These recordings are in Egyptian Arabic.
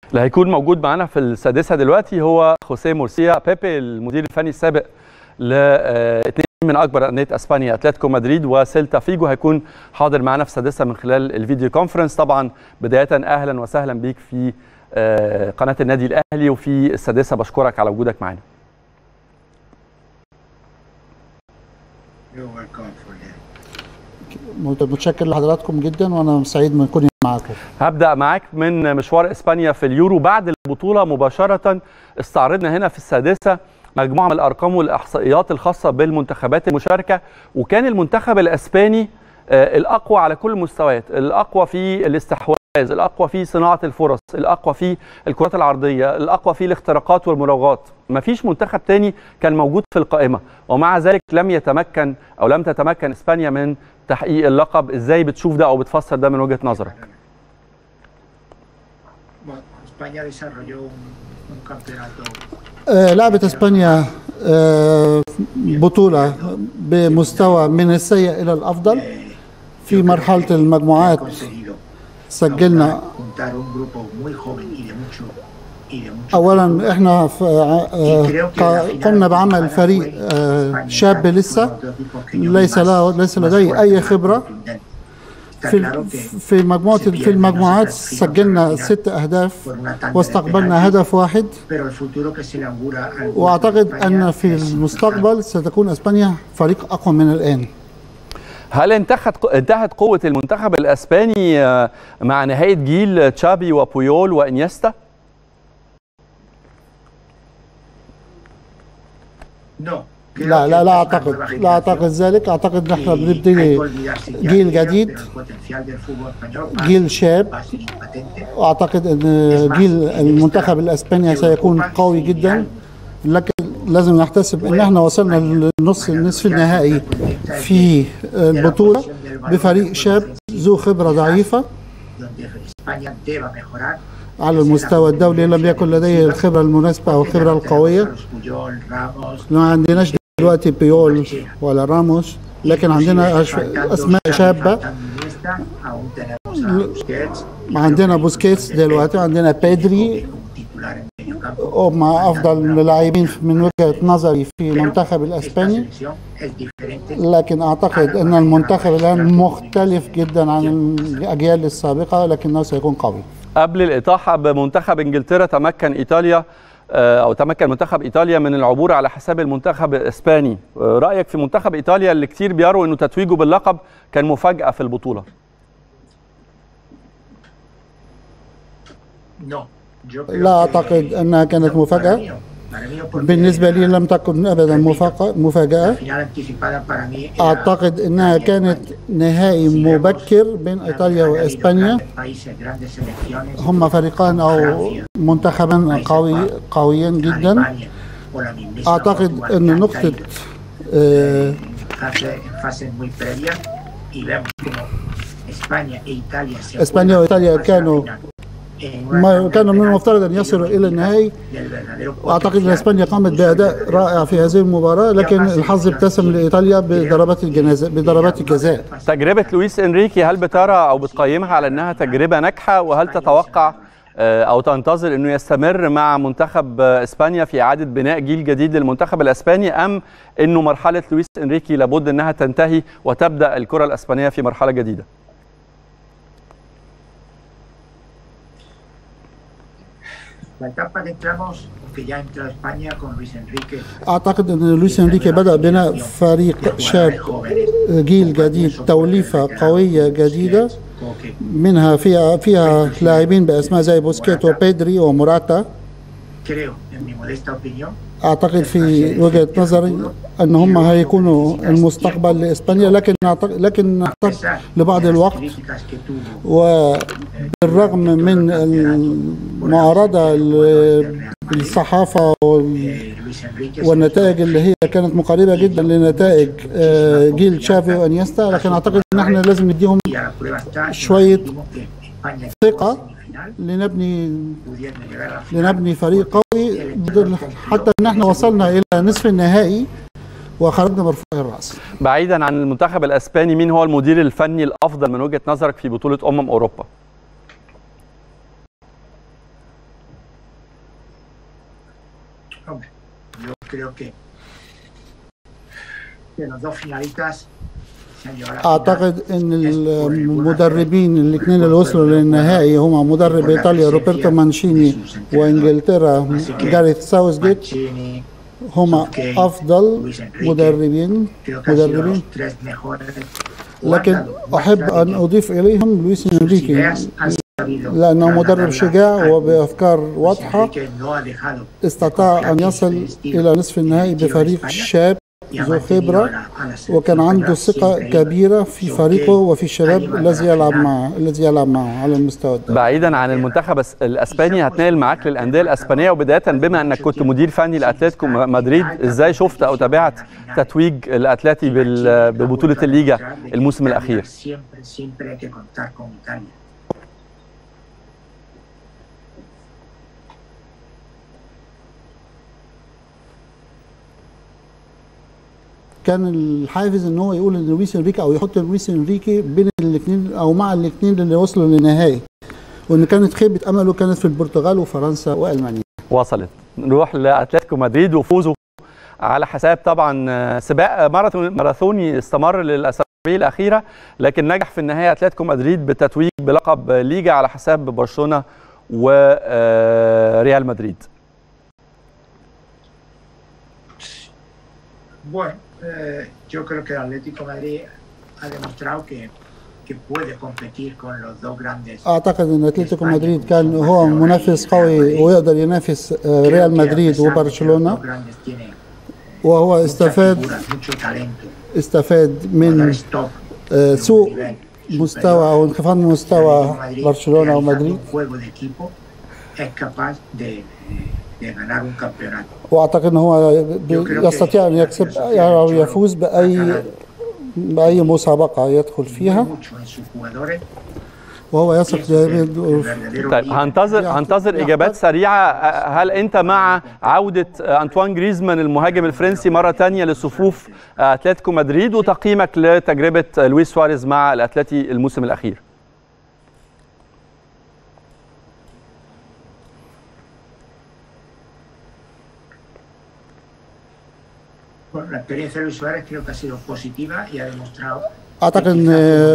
اللي هيكون موجود معانا في السادسه دلوقتي هو خوسيه مورسيا بيبي المدير الفني السابق لاثنين من اكبر انديه اسبانيا اتلتيكو مدريد وسيلتا فيجو هيكون حاضر معانا في السادسه من خلال الفيديو كونفرنس طبعا بدايه اهلا وسهلا بيك في قناه النادي الاهلي وفي السادسه بشكرك على وجودك معانا متشكر لحضراتكم جدا وانا سعيد من كوني معاكم هبدا معاك من مشوار اسبانيا في اليورو بعد البطوله مباشره استعرضنا هنا في السادسه مجموعه من الارقام والاحصائيات الخاصه بالمنتخبات المشاركه وكان المنتخب الاسباني الاقوى على كل المستويات الاقوى في الاستحواذ الاقوى في صناعه الفرص الاقوى في الكرات العرضيه الاقوى في الاختراقات والمراوغات ما فيش منتخب تاني كان موجود في القائمه ومع ذلك لم يتمكن او لم تتمكن اسبانيا من تحقيق اللقب ازاي بتشوف ده او بتفسر ده من وجهه نظرك آه لعبت اسبانيا آه بطوله بمستوى من السيء الى الافضل في مرحله المجموعات سجلنا اولا احنا قمنا بعمل فريق شاب لسه ليس له ليس لديه اي خبره في في مجموعه في المجموعات سجلنا ست اهداف واستقبلنا هدف واحد واعتقد ان في المستقبل ستكون اسبانيا فريق اقوى من الان هل انتهت انتهت قوه المنتخب الاسباني مع نهايه جيل تشابي وبويول وانيستا؟ لا لا لا اعتقد لا اعتقد ذلك اعتقد نحن بنبتدي جيل جديد جيل شاب واعتقد ان جيل المنتخب الاسباني سيكون قوي جدا لكن لازم نحتسب ان احنا وصلنا للنص النصف النهائي في البطوله بفريق شاب ذو خبره ضعيفه على المستوى الدولي لم يكن لديه الخبره المناسبه او الخبره القويه ما عندناش دلوقتي بيول ولا راموس لكن عندنا اسماء شابه عندنا بوسكيتس دلوقتي عندنا بيدري هم افضل اللاعبين من وجهه نظري في المنتخب الاسباني لكن اعتقد ان المنتخب الان مختلف جدا عن الاجيال السابقه لكنه سيكون قوي قبل الاطاحه بمنتخب انجلترا تمكن ايطاليا او تمكن منتخب ايطاليا من العبور على حساب المنتخب الاسباني رايك في منتخب ايطاليا اللي كتير بيروا انه تتويجه باللقب كان مفاجاه في البطوله لا اعتقد انها كانت مفاجاه بالنسبة لي لم تكن أبدا مفاجأة أعتقد أنها كانت نهائي مبكر بين إيطاليا وإسبانيا هم فريقان أو منتخبان قوي قويين جدا أعتقد أن نقطة إسبانيا وإيطاليا كانوا ما كان من المفترض ان يصلوا الى النهائي واعتقد ان اسبانيا قامت باداء رائع في هذه المباراه لكن الحظ ابتسم لايطاليا بضربات الجنازه بضربات الجزاء تجربه لويس انريكي هل بترى او بتقيمها على انها تجربه ناجحه وهل تتوقع او تنتظر انه يستمر مع منتخب اسبانيا في اعاده بناء جيل جديد للمنتخب الاسباني ام انه مرحله لويس انريكي لابد انها تنتهي وتبدا الكره الاسبانيه في مرحله جديده La etapa que entramos, que ya entró España con Luis Enrique. اعتقد ان لويس انريكي بدا بناء فريق شاب جيل جديد توليفه قويه جديده منها فيها فيها لاعبين باسماء زي بوسكيت وبيدري وموراتا اعتقد في وجهه نظري ان هم هيكونوا المستقبل لاسبانيا لكن أعتقد لكن نحتاج لبعض الوقت وبالرغم من المعارضه بالصحافه والنتائج اللي هي كانت مقاربه جدا لنتائج جيل تشافي وانيستا لكن اعتقد ان احنا لازم نديهم شويه ثقه لنبني لنبني فريق قوي حتى ان احنا وصلنا الى نصف النهائي وخرجنا مرفوع الراس بعيدا عن المنتخب الاسباني مين هو المدير الفني الافضل من وجهه نظرك في بطوله امم اوروبا Hombre, yo creo que, que los dos finalistas se han llevado la final. اعتقد ان المدربين الاثنين اللي وصلوا للنهائي هما مدرب ايطاليا روبرتو مانشيني وانجلترا جاريث ساوثجيت Mancini, هما افضل مدربين creo que han sido مدربين los tres mejores. o han لكن dado احب muestra ان de اضيف اليهم لويس sus انريكي ideas han sabido لانه مدرب trasladarlas شجاع al وبافكار Luis واضحه Enrique no ha dejado de استطاع confiar ان en يصل este estilo الى نصف النهائي que tiene بفريق España شاب y ha ذو mantenido خبره a la- a la selección وكان عنده española ثقة siempre كبيرة في Yo فريقه que وفي الشباب أيوة الذي la يلعب final. معه الذي يلعب معه على المستوى الدولي بعيدا عن المنتخب الس- الاسباني هتنقل معاك للانديه الاسبانيه وبدايه بما انك كنت مدير فني لاتلتيكو مدريد ازاي شفت او تابعت تتويج الاتلتي بال- ببطوله الليجا الموسم الاخير Siempre, siempre hay que contar con Italia. كان الحافز ان هو يقول ان لويس انريكي او يحط لويس انريكي بين الاثنين او مع الاثنين اللي وصلوا للنهائي وان كانت خيبة امله كانت في البرتغال وفرنسا والمانيا وصلت نروح لاتلتيكو مدريد وفوزه على حساب طبعا آه، سباق ماراثون ماراثوني استمر للاسابيع الاخيره لكن نجح في النهايه اتلتيكو مدريد بالتتويج بلقب ليجا على حساب برشلونه وريال مدريد Bueno, eh, yo creo que el Atlético de Madrid ha demostrado que, que puede competir con los dos grandes. اعتقد ان اتلتيكو مدريد كان هو منافس قوي ويقدر ينافس آه، Creo ريال que a مدريد pesar de que los dos وبرشلونة grandes tienen وهو muchas استفاد figuras, mucho talento, استفاد من jugadores top, آه، de un سوء nivel مستوى او انخفاض مستوى برشلونة ومدريد Un juego de equipo es capaz de, de ganar un campeonato. واعتقد ان هو ب- يستطيع ان يكسب او يفوز باي باي مسابقه يدخل فيها Mucho en sus jugadores. وهو يثق y eso es el دائما verdadero طيب líder. هنتظر هنتظر اجابات سريعه هل انت مع عوده انطوان جريزمان المهاجم الفرنسي مره ثانيه لصفوف اتلتيكو مدريد وتقييمك لتجربه لويس سواريز مع الاتلتي الموسم الاخير Bueno, la experiencia de Luis Suárez creo que ha sido positiva y ha demostrado اعتقد ان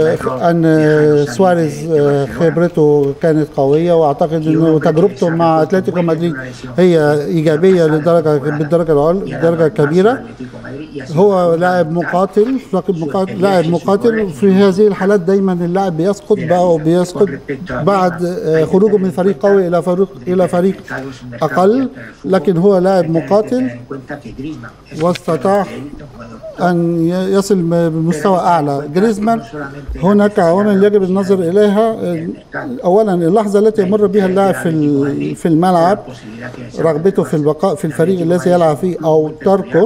ان سواريز خبرته كانت قويه واعتقد ان تجربته مع اتلتيكو مدريد هي ايجابيه للدرجه بالدرجه العليا الدرجه الكبيره هو لاعب مقاتل لاعب مقاتل لاعب مقاتل في هذه الحالات دايما اللاعب بيسقط بقى وبيسقط بعد آه، خروجه من فريق قوي الى فريق الى فريق اقل لكن هو لاعب مقاتل واستطاع ان ي- يصل بمستوى اعلى جريزمان هناك عوامل يجب النظر اليها اولا اللحظه التي يمر بها اللاعب في ال- في الملعب رغبته في البقاء في الفريق الذي يلعب فيه او تركه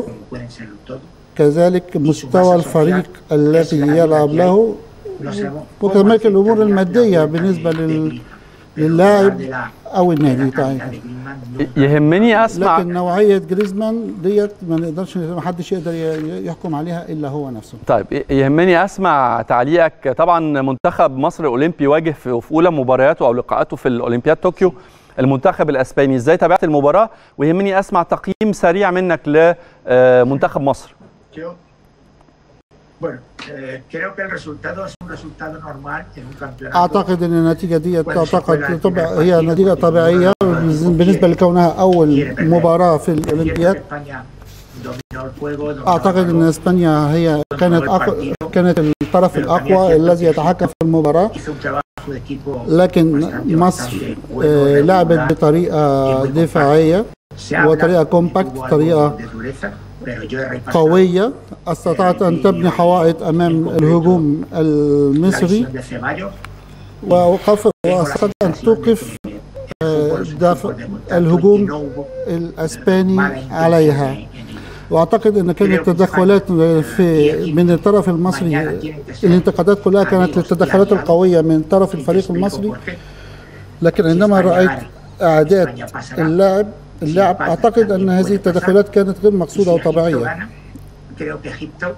كذلك مستوى الفريق الذي يلعب له وكذلك الامور الماديه بالنسبه لل- للاعب او النادي بتاعه يهمني اسمع لكن نوعيه جريزمان ديت ما نقدرش ما حدش يقدر ي- يحكم عليها الا هو نفسه طيب يهمني اسمع تعليقك طبعا منتخب مصر الاولمبي واجه في في اولى مبارياته او لقاءاته في الاولمبياد طوكيو المنتخب الاسباني ازاي تابعت المباراه ويهمني اسمع تقييم سريع منك لمنتخب مصر Yo, bueno, eh, creo que el resultado es un resultado normal en un campeonato. اعتقد ان النتيجه دي تعتقد طبع هي نتيجه طبيعيه بالنسبه لكونها اول مباراه في الاولمبياد España dominó el juego, dominó اعتقد el ان balón, اسبانيا هي كانت أقوى كانت الطرف الاقوى الذي يتحكم في المباراه hizo un trabajo de equipo لكن bastante, مصر bastante bueno, آه، لعبت regular, بطريقه muy دفاعيه Se habla وطريقه que كومباكت tuvo algo طريقه de dureza, pero yo he repasado قويه استطاعت ان تبني حوائط امام الهجوم la المصري lesión de Ceballos, ووقف واستطاعت ان توقف آه، دافع الهجوم الاسباني عليها واعتقد ان كانت التدخلات في من الطرف المصري الانتقادات كلها كانت للتدخلات القويه من طرف الفريق المصري لكن عندما رايت اعداد اللاعب اللاعب اعتقد ان هذه التدخلات كانت غير مقصوده وطبيعيه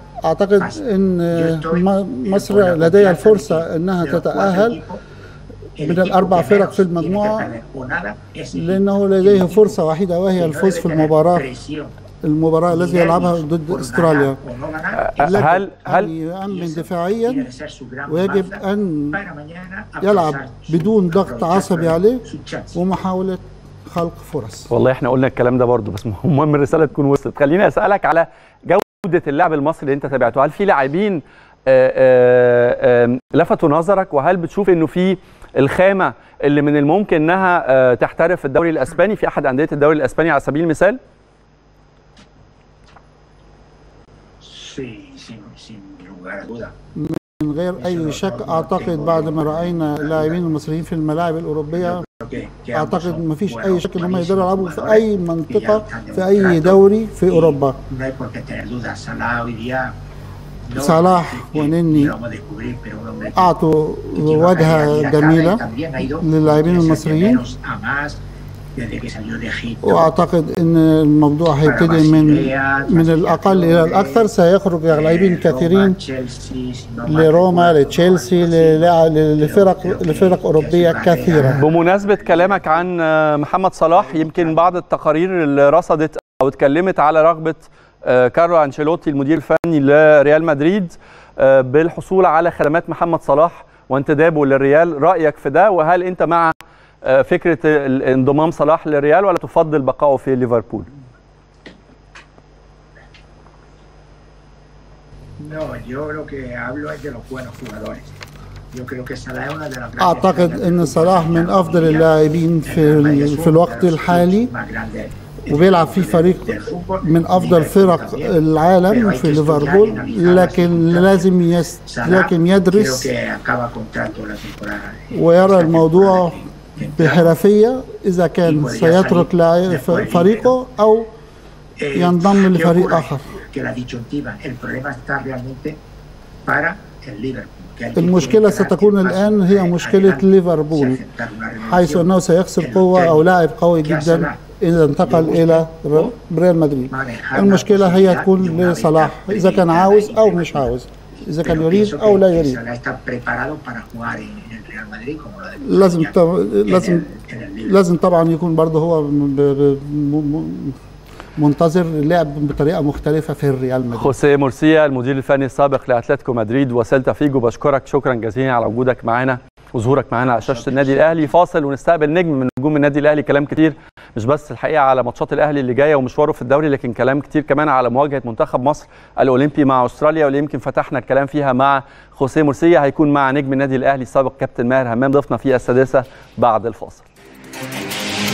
اعتقد ان م- مصر لديها الفرصه انها تتاهل من الأربع فرق في المجموعة لأنه لديه فرصة واحدة وهي الفوز في المباراة المباراة التي يلعبها ضد استراليا هل هل هل يأمن دفاعيا ويجب أن يلعب بدون ضغط عصبي عليه ومحاولة خلق فرص والله احنا قلنا الكلام ده برضو بس المهم الرساله تكون وصلت خليني اسالك على جوده اللعب المصري اللي انت تابعته هل في لاعبين آه، آه، آه، لفتوا نظرك وهل بتشوف انه في الخامه اللي من الممكن انها آه، تحترف في الدوري الاسباني في احد انديه الدوري الاسباني على سبيل المثال Sí, sin, sin lugar a duda. من غير أي شك أعتقد بعد ما رأينا اللاعبين المصريين في الملاعب الأوروبية Creo que- que ambos أعتقد son ما فيش buenos أي شك إن هم buenísimos يقدروا يلعبوا في jugadores أي y منطقة ya están في أي demostrando دوري في y أوروبا No hay por qué tener dudas. Salah hoy día no Salah es que ونني lo vamos a descubrir, pero un hombre que- أعطوا que lleva carrera وجهة destacada y جميلة también ha ido للاعبين de ser المصريين. menos a más desde que salió de Egipto. واعتقد ان الموضوع هيبتدي من من الاقل الى الاكثر سيخرج لاعبين كثيرين لروما لتشيلسي للاعب- لفرق لفرق اوروبيه كثيره بمناسبه كلامك عن آه، محمد صلاح يمكن بعض التقارير اللي رصدت او اتكلمت على رغبه آه، كارلو انشيلوتي المدير الفني لريال مدريد آه، بالحصول على خدمات محمد صلاح وانتدابه للريال رايك في ده وهل انت مع آه، فكره ال- انضمام صلاح للريال ولا تفضل بقائه في ليفربول No, yo lo que hablo es de los buenos jugadores. Yo creo que Salah es una de las grandes اعتقد estrellas ان del صلاح fútbol من de افضل Argentina. اللاعبين في ال- في الوقت الحالي Más grandes وبيلعب في فريق من افضل فرق العالم في ليفربول لكن لازم يس لكن يدرس ويرى الموضوع بحرفيه اذا كان سيترك لاعب- فريقه او ينضم لفريق آخر. المشكلة ستكون الآن هي مشكلة ليفربول حيث أنه سيخسر قوة أو لاعب قوي جدا إذا انتقل إلى ر- ريال مدريد المشكلة هي تكون لصلاح إذا كان عاوز أو مش عاوز إذا كان يريد أو لا يريد لازم ط- لازم لازم طبعا يكون برضه هو م- ب- م- م- منتظر اللعب بطريقة مختلفة في الريال مدريد خوسيه مورسيا المدير الفني السابق لاتلتيكو مدريد وسيلتا فيجو بشكرك شكرا جزيلا على وجودك معنا وظهورك معنا على شاشه النادي الاهلي فاصل ونستقبل نجم من نجوم النادي الاهلي كلام كتير مش بس الحقيقه على ماتشات الاهلي اللي جايه ومشواره في الدوري لكن كلام كتير كمان على مواجهه منتخب مصر الاولمبي مع استراليا واللي يمكن فتحنا الكلام فيها مع خوسيه مورسيا هيكون مع نجم النادي الاهلي السابق كابتن ماهر همام ضيفنا في السادسه بعد الفاصل